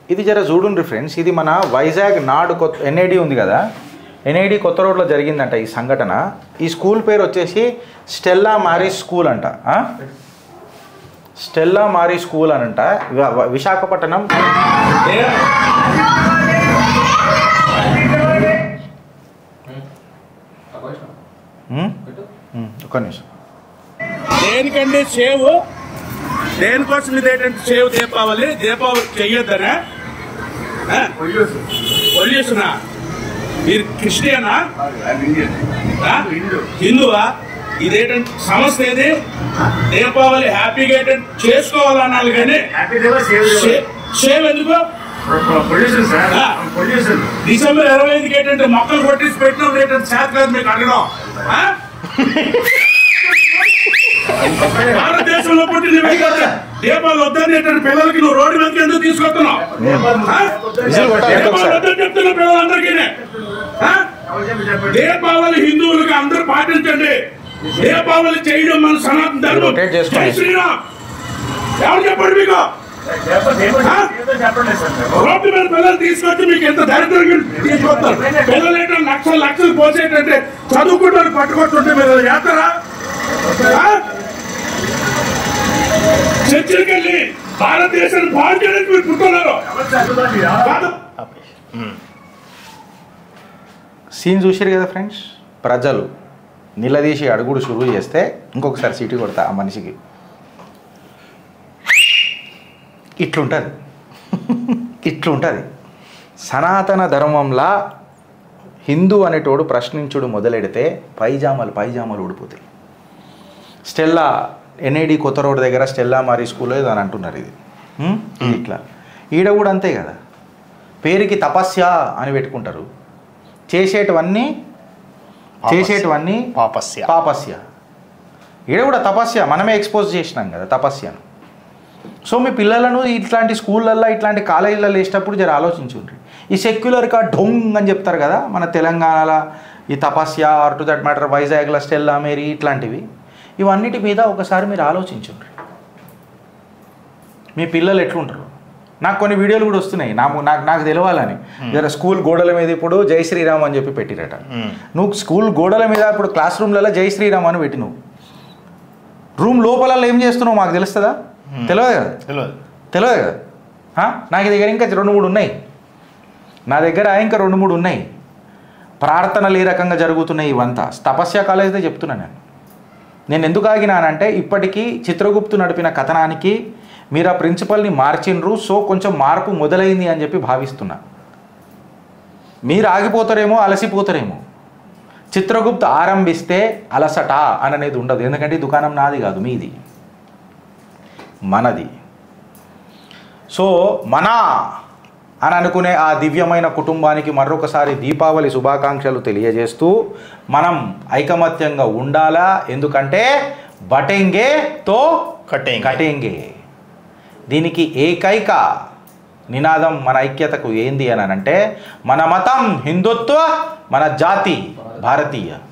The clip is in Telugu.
ఇది జర చూడండి ఫ్రెండ్స్ ఇది మన వైజాగ్ నాడు కొత్త ఎన్ఐడి ఉంది కదా ఎన్ఐడి కొత్త రోడ్లో జరిగిందంట ఈ సంఘటన ఈ స్కూల్ పేరు వచ్చేసి స్టెల్లా మారీస్ స్కూల్ అంట ఆ? స్టెల్లా మారీ స్కూల్ అనంట వ- వ- విశాఖపట్నం ఉమ్? ఉమ్, ఒక్క నిమిషం దేనికండి సేవ్ దేనికోసం ఇదేంటంటే సేవ్ దీపావళి దీపావళి చెయ్యొద్దనా పొల్యూషనా మీరు క్రిస్టియనా ఆ? హిందువా ఇదేంటంటే సమస్య ఏది దీపావళి హ్యాపీగా ఏంటంటే చేసుకోవాలనాలి కానీ సే- సేవ్ ఎందుకు పొల్యూషన్ సార్ ఆ. పొల్యూషన్ డిసెంబర్ ఇరవై ఐదుకి ఏంటంటే మొక్కలు కొట్టేసి పెట్టినప్పుడు ఏంటంటే చేత కాదు మీకు అడగడం ఆ? భారతదేశంలో పుట్టిన వ్యక్తి దీపాలు వద్దని ఏంటంటే పిల్లలకి నువ్వు రోడ్డు మీదకి ఎందుకు తీసుకొస్తున్నావు ఆ? విజిల్ కొట్టాలి దీపాలు ఒకసారి. వద్దని చెప్తున్నా పిల్లలందరికీ ఆ? దీపావళి హిందువులకి అందరూ పాటించండి దీపావళి చేయడం మన సనాతన ధర్మం రొటేట్ చేసుకోండి. జై శ్రీరామ్ ఎవరు చెప్పండి మీకు చెప్పండి సార్ రోడ్డు మీద పిల్లలు తీసుకొచ్చి మీకు ఎంత దరిద్రంగా తీసుకొస్తారు పిల్లలు ఏంటంటే లక్షలు లక్షలు పోసేటంటే చదువుకుంటారు పట్టుకొస్తుంటే మీరు చేస్తారా ఆ? చర్చిలకు వెళ్ళి భారతదేశాన్ని బాగు చేయడానికి మీరు పుట్టున్నారు కాదు. సీన్ చూసారు కదా ఫ్రెండ్స్ ప్రజలు నిలదీసి అడుగుడు షురువు చేస్తే ఇంకొకసారి సీటు కొడతా ఆ మనిషికి ఇట్లుంటుంది ఇట్లుంటుంది సనాతన ధర్మంలా హిందూ అనేటోడు ప్రశ్నించుడు మొదలెడితే పైజామాలు పైజామాలు ఊడిపోతాయి స్టెల్లా ఎన్ఐడి కొత్త రోడ్ దగ్గర స్టెల్లా మారీ స్కూల్ ఏదో అని అంటున్నారు ఇది హ్మ్? ఇది ఇట్లా ఈడ కూడా అంతే కదా పేరుకి తపస్య అని పెట్టుకుంటారు చేసేటివన్నీ చేసేటివన్నీ పాపస్య పాపస్య ఈడ కూడా తపస్య మనమే ఎక్స్పోజ్ చేసినాం కదా తపస్యను సో మీ పిల్లలను ఇట్లాంటి స్కూళ్ళల్లో ఇట్లాంటి కాలేజీలలో వేసేటప్పుడు జర ఆలోచించుండ్రి ఈ సెక్యులర్గా ఢొంగ్ అని చెప్తారు కదా మన తెలంగాణలో ఈ Tapasya or to that matter వైజాగ్లో స్టెల్లా మేరీ ఇట్లాంటివి ఇవన్నిటి మీద ఒకసారి మీరు ఆలోచించుండ్రి మీ పిల్లలు ఎట్లుంటారు నాకు కొన్ని వీడియోలు కూడా వస్తున్నాయి నాకు నాకు నాకు తెలవాలని జర స్కూల్ గోడల మీద ఇప్పుడు జై శ్రీరామ్ అని చెప్పి పెట్టిరట మ్మ్. నువ్వు స్కూల్ గోడల మీద ఇప్పుడు క్లాస్ రూమ్లలో జై శ్రీరామ్ అని పెట్టి నువ్వు రూమ్ లోపల ఏం చేస్తున్నావు మాకు తెలుస్తుందా తెలియదు కదా తెలియదు తెలియదు కదా ఆ? నాకు దగ్గర ఇంకా రెండు మూడు ఉన్నాయి నా దగ్గర ఇంకా రెండు మూడు ఉన్నాయి ప్రార్థనలు ఏ రకంగా జరుగుతున్నాయి ఇవంతా తపస్య కాలేజీదే చెప్తున్నా నేను నేను ఎందుకు ఆగినానంటే ఇప్పటికీ చిత్రగుప్తు నడిపిన కథనానికి మీరు ఆ ప్రిన్సిపల్ని మార్చిండ్రు సో కొంచెం మార్పు మొదలైంది అని చెప్పి భావిస్తున్నా మీరు ఆగిపోతారేమో అలసిపోతారేమో చిత్రగుప్తు ఆరంభిస్తే అలసట అని అనేది ఉండదు ఎందుకంటే ఈ దుకాణం నాది కాదు మీది మనది సో మన అని అనుకునే ఆ దివ్యమైన కుటుంబానికి మరొకసారి దీపావళి శుభాకాంక్షలు తెలియజేస్తూ మనం ఐకమత్యంగా ఉండాలా ఎందుకంటే బటెంగే తో కటేంగే. కటేంగే దీనికి ఏకైక నినాదం మన ఐక్యతకు ఏంది అని అంటే మన మతం హిందుత్వ మన జాతి భారతీయ